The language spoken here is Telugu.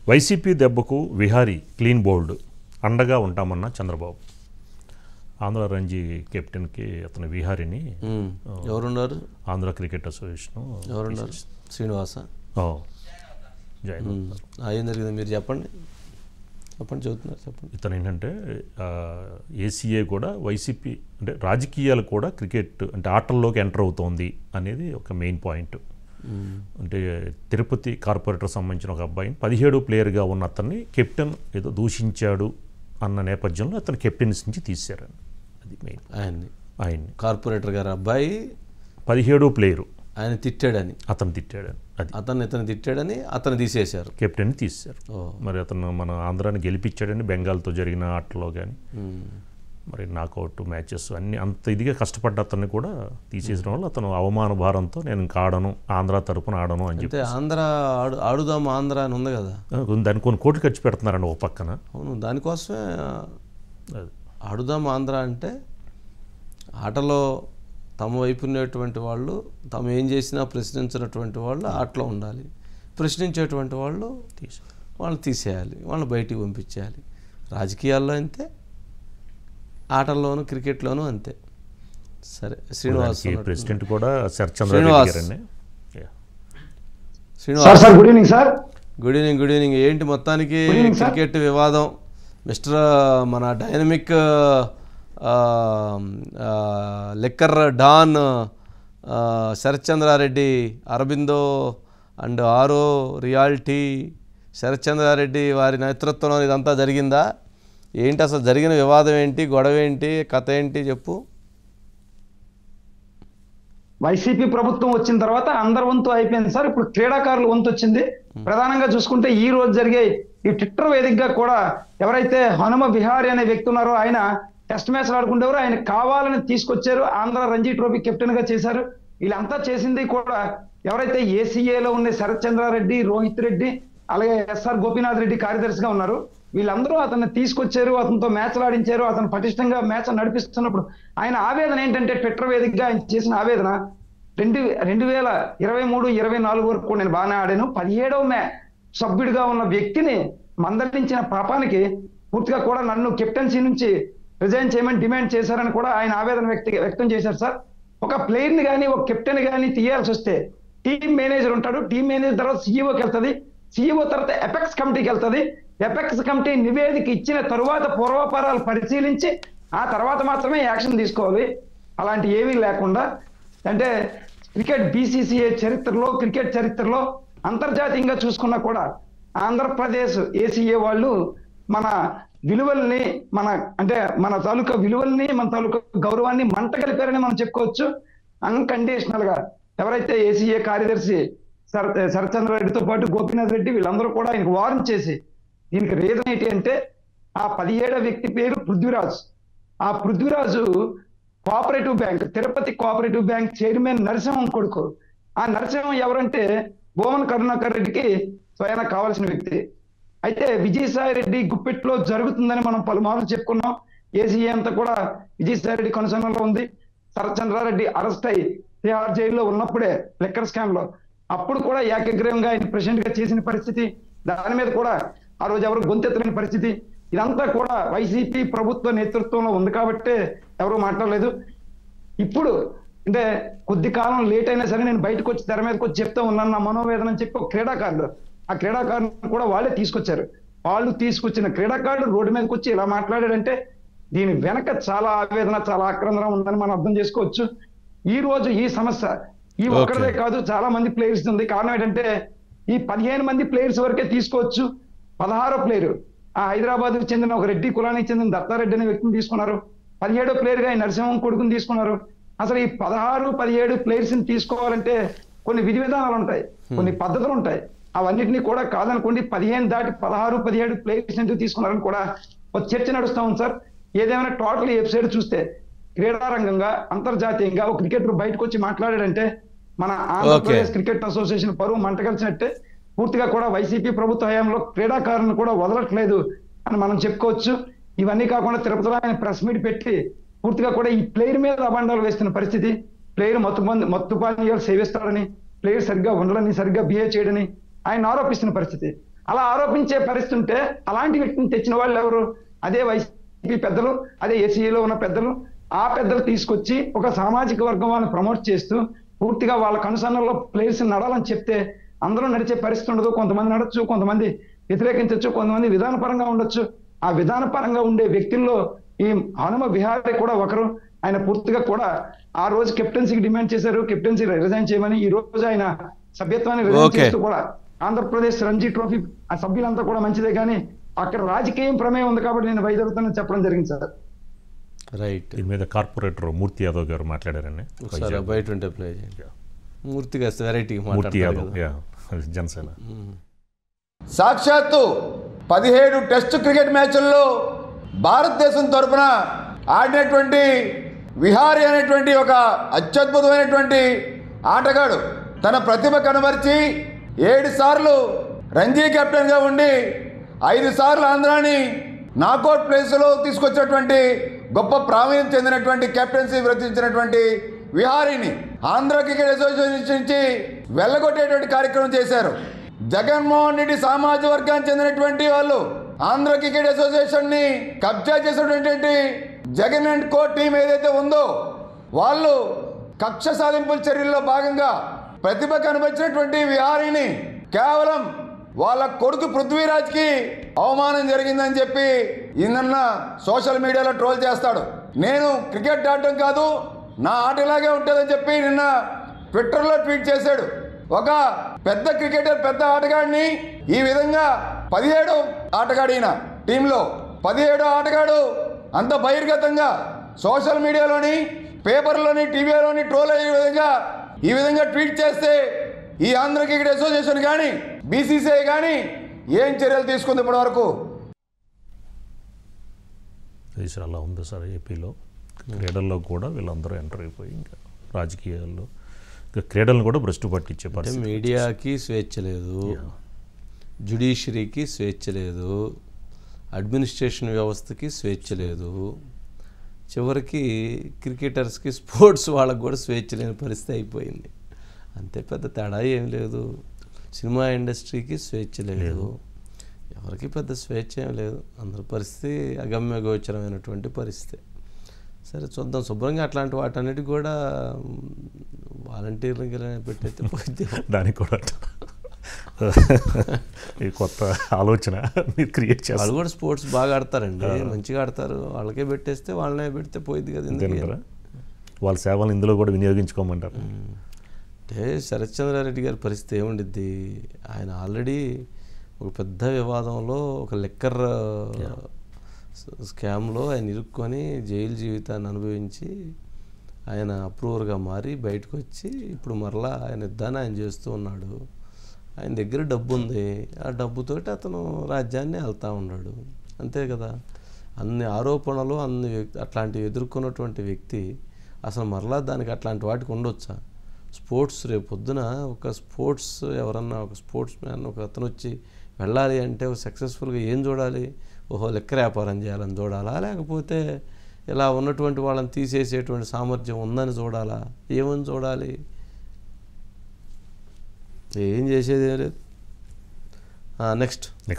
వైసీపీ దెబ్బకు విహారీ క్లీన్ బోల్డ్ అండగా ఉంటామన్న చంద్రబాబు ఆంధ్ర రంజీ కెప్టెన్కి అతను విహారీని ఉమ్. ఎవరున్నారు ఆంధ్ర క్రికెట్ అసోసియేషన్ ఎవరున్నారు శ్రీనివాస జాయిన్ అవుతారు ఆ, ఏం జరిగింది మీరు చెప్పండి చెప్పండి చెబుతున్నారు చెప్పండి ఇతను ఏంటంటే ఏసీఏ కూడా వైసీపీ అంటే రాజకీయాలు కూడా క్రికెట్ అంటే ఆటల్లోకి ఎంటర్ అవుతోంది అనేది ఒక మెయిన్ పాయింట్ అంటే తిరుపతి కార్పొరేటర్ సంబంధించిన ఒక అబ్బాయిని పదిహేడు ప్లేయర్గా ఉన్న అతన్ని కెప్టెన్ ఏదో దూషించాడు అన్న నేపథ్యంలో అతను కెప్టెన్స్ నుంచి తీశారు అది మెయిన్ ఆయన్ని ఆయన్ని కార్పొరేటర్ గారు అబ్బాయి పదిహేడు ప్లేయరు ఆయన తిట్టాడని అతను తిట్టాడు అది అతను ఇతను తిట్టాడని అతను తీసేశారు కెప్టెన్ తీశారు ఓ మరి అతను మన ఆంధ్రాని గెలిపించాడని బెంగాల్తో జరిగిన ఆటలో కానీ ఉమ్. మరి నాకౌట్ మ్యాచెస్ అన్ని అంత ఇదిగా కష్టపడ్డ అతన్ని కూడా తీసేసిన వల్ల అతను అవమాన భారంతో నేను ఇంకా ఆడను ఆంధ్ర తరపున ఆడను అని చెప్పి అంటే ఆంధ్ర ఆడు ఆడుదాం ఆంధ్ర అని ఉంది కదా దానికి కొన్ని కోట్లు ఖర్చు పెడుతున్నారండి ఒక పక్కన అవును దానికోసమే అది ఆడుదాం ఆంధ్ర అంటే ఆటలో తమ వైపు ఉన్నటువంటి వాళ్ళు తాము ఏం చేసినా ప్రశ్నించినటువంటి వాళ్ళు ఆటలో ఉండాలి ప్రశ్నించేటువంటి వాళ్ళు తీసి వాళ్ళు తీసేయాలి వాళ్ళని బయటికి పంపించేయాలి రాజకీయాల్లో అంతే ఆటల్లోనూ క్రికెట్లోనూ అంతే సరే శ్రీనివాస్ దానికి ప్రెసిడెంట్ కూడా శరత్చంద్ర శ్రీనివాస్. గారండి Yeah. Srinivas sir sir good evening sir good evening good evening ఏంటి మొత్తానికి Good evening, sir. క్రికెట్ వివాదం మిస్టర్ మన డైనమిక్ ఆ, ఆ, లిక్కర్ డాన్ ఆ, శరత్చంద్రారెడ్డి అరబిందో అండ్ ఆరో రియాలిటీ శరత్చంద్రారెడ్డి వారి నేతృత్వంలో ఇదంతా జరిగిందా ఏంటి అసలు జరిగిన వివాదం ఏంటి గొడవ ఏంటి కథ ఏంటి చెప్పు వైసీపీ ప్రభుత్వం వచ్చిన తర్వాత అందరి వంతు అయిపోయింది సార్ ఇప్పుడు క్రీడాకారుల వంతు వచ్చింది ప్రధానంగా చూసుకుంటే ఈ రోజు జరిగే ఈ ట్విట్టర్ వేదికగా కూడా ఎవరైతే హనుమ విహారీ అనే వ్యక్తి ఉన్నారో ఆయన టెస్ట్ మ్యాచ్లు ఆడుకుంటేవారు ఆయన కావాలని తీసుకొచ్చారు ఆంధ్ర రంజీ ట్రోఫీ కెప్టెన్ గా చేశారు వీళ్ళంతా చేసింది కూడా ఎవరైతే ఏసీఏలో ఉండే శరత్ చంద్రారెడ్డి రోహిత్ రెడ్డి అలాగే ఎస్ఆర్ గోపీనాథ్ రెడ్డి కార్యదర్శిగా ఉన్నారు వీళ్ళందరూ అతన్ని తీసుకొచ్చారు అతనితో మ్యాచ్లు ఆడించారు అతను పటిష్టంగా మ్యాచ్ నడిపిస్తున్నప్పుడు ఆయన ఆవేదన ఏంటంటే ట్విట్టర్ వేదికగా ఆయన చేసిన ఆవేదన రెండు రెండు వేల ఇరవై మూడు ఇరవై నాలుగు వరకు నేను బాగానే ఆడాను పదిహేడవ మ్యా సభ్యుడిగా ఉన్న వ్యక్తిని మందలించిన పాపానికి పూర్తిగా కూడా నన్ను కెప్టెన్సీ నుంచి రిజైన్ చేయమని డిమాండ్ చేశారని కూడా ఆయన ఆవేదన వ్యక్తి వ్యక్తం చేశారు సార్ ఒక ప్లేయర్ ని కానీ ఒక కెప్టెన్ కానీ తీయాల్సి వస్తే టీమ్ మేనేజర్ ఉంటాడు టీమ్ మేనేజర్ తర్వాత సీఈఓకి వెళ్తుంది సీఈఓ తర్వాత ఎపెక్స్ కమిటీకి వెళ్తుంది ఎపెక్స్ కమిటీ నివేదిక ఇచ్చిన తరువాత పూర్వాపరాలు పరిశీలించి ఆ తర్వాత మాత్రమే యాక్షన్ తీసుకోవాలి అలాంటి ఏమీ లేకుండా అంటే క్రికెట్ బీసీసీఏ చరిత్రలో క్రికెట్ చరిత్రలో అంతర్జాతీయంగా చూసుకున్నా కూడా ఆంధ్రప్రదేశ్ ఏసీఏ వాళ్ళు మన విలువల్ని మన అంటే మన తాలూకా విలువల్ని మన తాలూకా గౌరవాన్ని మంట కలిపారని మనం చెప్పుకోవచ్చు అన్కండిషనల్ గా ఎవరైతే ఏసీఏ కార్యదర్శి శర శరత్చంద్ర రెడ్డితో పాటు గోపీనాథ్ రెడ్డి వీళ్ళందరూ కూడా ఆయనకు వార్న్ చేసి దీనికి రీజన్ ఏంటి అంటే ఆ పదిహేడవ వ్యక్తి పేరు పృథ్వీరాజ్ ఆ Prithviraju cooperative bank Tirupati cooperative bank chairman Narasimham కొడుకు ఆ నరసింహం ఎవరంటే భువన్ కరుణాకర్ రెడ్డికి స్వయాన కావాల్సిన వ్యక్తి అయితే విజయసాయి రెడ్డి గుప్పెట్లో జరుగుతుందని మనం పలుమార్లు చెప్పుకున్నాం ఏసీఏ అంతా కూడా విజయసాయి రెడ్డి కొనసాగంలో ఉంది శరత్చంద్రారెడ్డి అరెస్ట్ అయి తిహార్ జైల్లో ఉన్నప్పుడే లెక్కర్ స్కామ్ లో అప్పుడు కూడా ఏకగ్రీవంగా ఆయన ప్రెసిడెంట్ గా చేసిన పరిస్థితి దాని మీద కూడా ఆ రోజు ఎవరు గొంతెత్తలేని పరిస్థితి ఇదంతా కూడా వైసీపీ ప్రభుత్వ నేతృత్వంలో ఉంది కాబట్టే ఎవరు మాట్లాడలేదు ఇప్పుడు అంటే కొద్ది కాలం లేట్ అయినా సరే నేను బయటకు వచ్చి తెర మీదకి వచ్చి చెప్తా ఉన్నాను నా మనోవేదన అని చెప్పి ఒక క్రీడాకారులు ఆ క్రీడాకారులు కూడా వాళ్ళే తీసుకొచ్చారు వాళ్ళు తీసుకొచ్చిన క్రీడాకారుడు రోడ్డు మీదకి వచ్చి ఇలా మాట్లాడాడంటే దీని వెనక చాలా ఆవేదన చాలా ఆక్రందన ఉందని మనం అర్థం చేసుకోవచ్చు ఈ రోజు ఈ సమస్య ఈ ఒక్కరిదే కాదు చాలా మంది ప్లేయర్స్ ఉంది కారణం ఏంటంటే ఈ పదిహేను మంది ప్లేయర్స్ వరకే తీసుకోవచ్చు పదహారో ప్లేయర్ ఆ హైదరాబాద్ కు చెందిన ఒక రెడ్డి కులానికి చెందిన దత్తారెడ్డి అనే వ్యక్తిని తీసుకున్నారు పదిహేడో ప్లేయర్ గా ఈ నరసింహం కొడుకుని తీసుకున్నారు అసలు ఈ పదహారు పదిహేడు ప్లేయర్స్ ని తీసుకోవాలంటే కొన్ని విధి విధానాలు ఉంటాయి కొన్ని పద్ధతులు ఉంటాయి అవన్నిటిని కూడా కాదనుకోండి పదిహేను దాటి పదహారు పదిహేడు ప్లేయర్స్ ఎందుకు తీసుకున్నారని కూడా ఒక చర్చ నడుస్తా ఉంది సార్ ఏదేమైనా టోటల్ వెబ్సైట్ చూస్తే క్రీడారంగంగా అంతర్జాతీయంగా ఒక క్రికెటర్ బయటకు వచ్చి మాట్లాడాడంటే మన ఆంధ్రప్రదేశ్ క్రికెట్ అసోసియేషన్ పరువు మంటగలిచినట్టే పూర్తిగా కూడా వైసీపీ ప్రభుత్వ హయాంలో క్రీడాకారులను కూడా వదలట్లేదు అని మనం చెప్పుకోవచ్చు ఇవన్నీ కాకుండా తిరుపతిలో ఆయన ప్రెస్ మీట్ పెట్టి పూర్తిగా కూడా ఈ ప్లేయర్ మీద అబండాలు వేస్తున్న పరిస్థితి ప్లేయర్ మత్తు మంది మత్తు పానీయాలు సేవిస్తాడని ప్లేయర్ సరిగ్గా ఉండడని సరిగ్గా బిహేవ్ చేయడని ఆయన ఆరోపిస్తున్న పరిస్థితి అలా ఆరోపించే పరిస్థితి ఉంటే అలాంటి వ్యక్తిని తెచ్చిన వాళ్ళు ఎవరు అదే వైసీపీ పెద్దలు అదే ఏసీలో ఉన్న పెద్దలు ఆ పెద్దలు తీసుకొచ్చి ఒక సామాజిక వర్గం వాళ్ళని ప్రమోట్ చేస్తూ పూర్తిగా వాళ్ళ కనుసన్నల్లో ప్లేయర్స్ నడాలని చెప్తే అందరూ నడిచే పరిస్థితి ఉండదు కొంతమంది నడచ్చు కొంతమంది వ్యతిరేకించవచ్చు కొంతమంది విధానపరంగా ఉండొచ్చు ఆ విధానపరంగా ఉండే వ్యక్తుల్లో ఈ హనుమ విహారీ కూడా ఒకరు ఆయన పూర్తిగా కూడా ఆ రోజు కెప్టెన్సీకి డిమాండ్ చేశారు కెప్టెన్సీ రిజైన్ చేయమని ఈ రోజు ఆయన సభ్యత్వాన్ని రిజైన్ Okay. చేస్తూ కూడా ఆంధ్రప్రదేశ్ రంజీ ట్రోఫీ ఆ సభ్యులంతా కూడా మంచిదే కానీ అక్కడ రాజకీయం ప్రమేయం ఉంది కాబట్టి నేను బయలుదేరుతానని చెప్పడం జరిగింది సార్ రైట్ దీని మీద కార్పొరేటర్ మూర్తి యాదవ్ గారు మాట్లాడారండి ఒకసారి బయట ఉంటే ప్లే చేయండి మూర్తిగా వెరైటీగా మూర్తి యాదవ్ మాట్లాడతారు యా జనసేన సాక్షాత్తు పదిహేడు టెస్ట్ క్రికెట్ మ్యాచ్ల్లో భారతదేశం తరపున ఆడినటువంటి విహారీ అనేటువంటి ఒక అత్యద్భుతమైనటువంటి ఆటగాడు తన ప్రతిభ కనబరిచి ఏడు సార్లు రంజీ కెప్టెన్గా ఉండి ఐదు సార్లు ఆంధ్రాని నాకౌట్ ప్లేస్లో తీసుకొచ్చినటువంటి గొప్ప ప్రావీణ్యం చెందినటువంటి కెప్టెన్సీ వ్రతించినటువంటి విహారీని ఆంధ్ర క్రికెట్ అసోసియేషన్ నుంచి వెళ్ళగొట్టేటువంటి కార్యక్రమం చేశారు జగన్మోహన్ రెడ్డి సామాజిక వర్గానికి చెందినటువంటి వాళ్ళు ఆంధ్ర క్రికెట్ అసోసియేషన్ ని కబ్జా చేసినటువంటి జగన్ అండ్ కో టీం ఏదైతే ఉందో వాళ్ళు కక్ష సాధింపుల చర్యల్లో భాగంగా ప్రతిభ కనబరిచినటువంటి విహారీని కేవలం వాళ్ళ కొడుకు పృథ్వీరాజ్కి అవమానం జరిగిందని చెప్పి నిన్న సోషల్ మీడియాలో ట్రోల్ చేస్తాడు నేను క్రికెట్ ఆడటం కాదు నా ఆట ఇలాగే ఉంటుందని చెప్పి నిన్న ట్విట్టర్లో ట్వీట్ చేశాడు ఒక పెద్ద క్రికెటర్ పెద్ద ఆటగాడిని ఈ విధంగా పదిహేడు ఆటగాడిన టీంలో పదిహేడు ఆటగాడు అంత బహిర్గతంగా సోషల్ మీడియాలోని పేపర్లోని టీవీలోని ట్రోల్ అయ్యే విధంగా ఈ విధంగా ట్వీట్ చేస్తే ఈ ఆంధ్ర క్రికెట్ అసోసియేషన్ కానీ బీసీసీఐ కానీ ఏం చర్యలు తీసుకుంది ఇప్పటి వరకు ఇది అలా ఉంది సార్ ఏపీలో క్రీడల్లో కూడా వీళ్ళందరూ ఎంటర్ అయిపోయి ఇంకా రాజకీయాల్లో ఇంకా క్రీడలను కూడా భ్రష్టు పట్టించే అంటే పరిస్థితి మీడియాకి స్వేచ్ఛ లేదు జ్యుడిషియరీకి స్వేచ్ఛ లేదు అడ్మినిస్ట్రేషన్ వ్యవస్థకి స్వేచ్ఛ లేదు చివరికి క్రికెటర్స్కి స్పోర్ట్స్ వాళ్ళకి కూడా స్వేచ్ఛ లేని పరిస్థితి అయిపోయింది అంతే పెద్ద తేడా ఏం లేదు సినిమా ఇండస్ట్రీకి స్వేచ్ఛ లేదు ఎవరికి పెద్ద స్వేచ్ఛ ఏం లేదు అందరి పరిస్థితి అగమ్య గోచరమైనటువంటి పరిస్థితి సరే చూద్దాం శుభ్రంగా అట్లాంటి వాటన్నిటికి కూడా వాలంటీర్లు పెట్టయితే పోతే దానికి కూడా ఈ కొత్త ఆలోచన మీరు క్రియేట్ వాళ్ళు చేస్తారు కూడా స్పోర్ట్స్ బాగా ఆడతారండి మంచిగా ఆడతారు వాళ్ళకే పెట్టేస్తే వాళ్ళనే పెడితే పోయింది కదా ఎందుకు అంతేనంటారా వాళ్ళ సేవలు ఇందులో కూడా వినియోగించుకోమంటారు అంటే శరత్ చంద్రారెడ్డి గారి పరిస్థితి ఏముండిద్ది ఆయన ఆల్రెడీ ఒక పెద్ద వివాదంలో ఒక లెక్కర్ స్కామ్లో ఆయన ఇరుక్కొని జైలు జీవితాన్ని అనుభవించి ఆయన అప్రూవర్గా మారి బయటకు వచ్చి ఇప్పుడు మరలా ఆయన యుద్ధాన్ని ఆయన చేస్తూ ఉన్నాడు ఆయన దగ్గర డబ్బు ఉంది ఆ డబ్బుతోటి అతను రాజ్యాన్ని వెళ్తూ ఉన్నాడు అంతే కదా అన్ని ఆరోపణలు అన్ని వ్యక్తి అట్లాంటివి ఎదుర్కొన్నటువంటి వ్యక్తి అసలు మరలా దానికి అట్లాంటి వాటికి ఉండొచ్చా స్పోర్ట్స్ రేపు పొద్దున ఒక స్పోర్ట్స్ ఎవరన్నా ఒక స్పోర్ట్స్ మ్యాన్ ఒక అతను వచ్చి వెళ్ళాలి అంటే ఒక సక్సెస్ఫుల్గా ఏం చూడాలి ఓహో లెక్క వ్యాపారం చేయాలని చూడాలా లేకపోతే ఇలా ఉన్నటువంటి వాళ్ళని తీసేసేటువంటి సామర్థ్యం ఉందని చూడాలా ఏమని చూడాలి ఏం చేసేది ఏం లేదు నెక్స్ట్